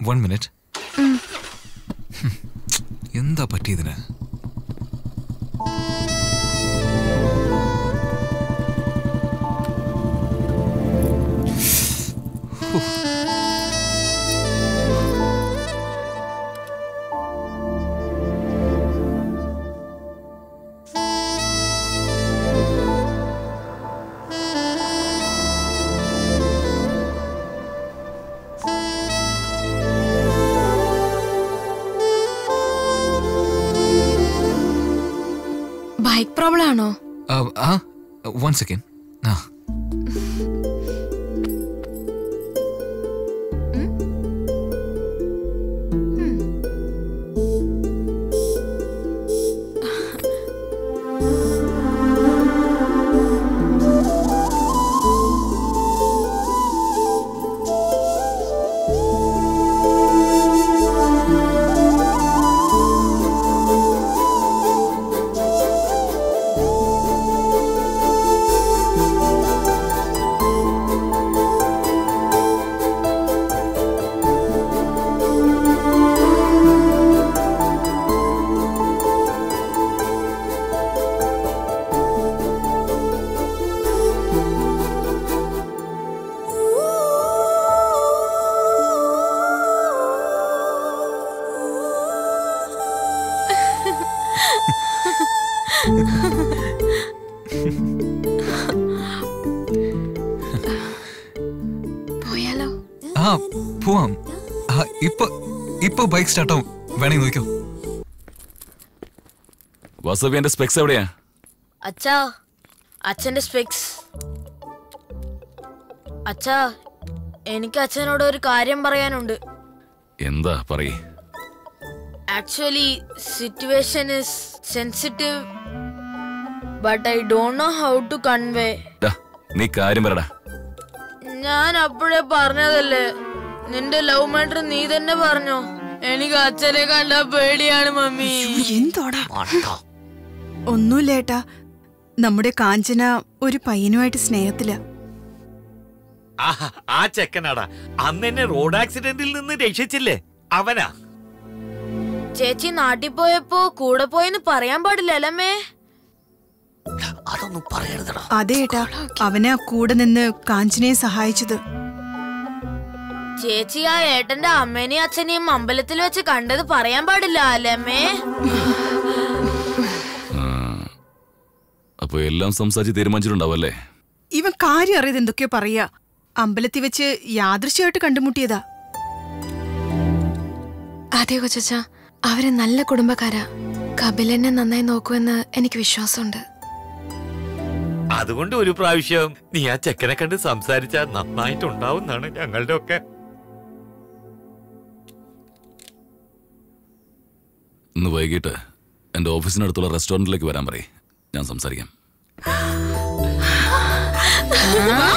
one minute എന്താ പറ്റിയതിന് bike problem ആണോ ആ വൺ സെക്കൻഡ് ആ പോയാലോ ആ പോവാം ആ ഇപ്പൊ ഇപ്പൊ ബൈക്ക് സ്റ്റാർട്ടാവും വേണമെങ്കിൽ നോക്കിക്കോ വാസവി എന്റെ സ്പെക്സ് എവിടെയാ അച്ഛാ അച്ഛന്റെ സ്പെക്സ് അച്ഛാ എനിക്ക് അച്ഛനോട് ഒരു കാര്യം പറയാനുണ്ട് എന്താ പറയേ actually situation is sensitive but I don't know how to convey ഡാ, നീ കാര്യം പറടാ ഞാൻ അപ്പോഴേ പറഞ്ഞതല്ലേ നിന്റെ ലവ് മാറ്റർ നീ തന്നെ പറഞ്ഞോ എനിക്ക് അച്ഛനെ കണ്ട പേടിയാണ് മമ്മി എന്തോടാ ഒന്നുമില്ല ഏട്ടാ നമ്മുടെ കാഞ്ചന ഒരു പയ്യനുമായിട്ട് സ്നേഹത്തില ആഹാ, ആ ചെക്കനാടാ അന്ന് എന്നെ റോഡ് ആക്സിഡന്റിൽ നിന്ന് രക്ഷിച്ചില്ലേ അവനാ ചേച്ചി നാട്ടിൽ പോയപ്പോ കൂടെ പോയെന്ന് പറയാൻ പാടില്ല അല്ലമ്മേ അതൊന്നും പറയരുതടാ അതെ ഏട്ടാ അവനാ കൂടെ നിന്ന് കാഞ്ചനയെ സഹായിച്ചത് ചേച്ചി ആ ഏട്ടന്റെ അമ്മേനെയും അച്ഛനെയും അമ്പലത്തിൽ വെച്ച് കണ്ടത് പറയാൻ പാടില്ല അല്ലമ്മേ അപ്പൊ എല്ലാം സംസാരിച്ച് തീരുമാനിച്ചിട്ടുണ്ടാവും അല്ലേ ഇവൻ കാര്യം അറിയത് എന്തൊക്കെയോ പറയാ അമ്പലത്തിൽ വെച്ച് യാദൃശ്യമായിട്ട് കണ്ടുമുട്ടിയതാ അതെ കൊച്ചച്ച അവര് നല്ല കുടുംബക്കാരാ കപിലെന്നെ നന്നായി നോക്കുമെന്ന് എനിക്ക് വിശ്വാസമുണ്ട് അതുകൊണ്ട് ഒരു പ്രാവശ്യം നീ ആ ചെക്കനെ കണ്ട് സംസാരിച്ചാൽ നന്നായിട്ടുണ്ടാവുന്നാണ് ഞങ്ങളുടെ ഒക്കെ ഇന്ന് വൈകിട്ട് എന്റെ ഓഫീസിനടുത്തുള്ള റെസ്റ്റോറന്റിലേക്ക് വരാൻ പറയും ഞാൻ സംസാരിക്കാം ആ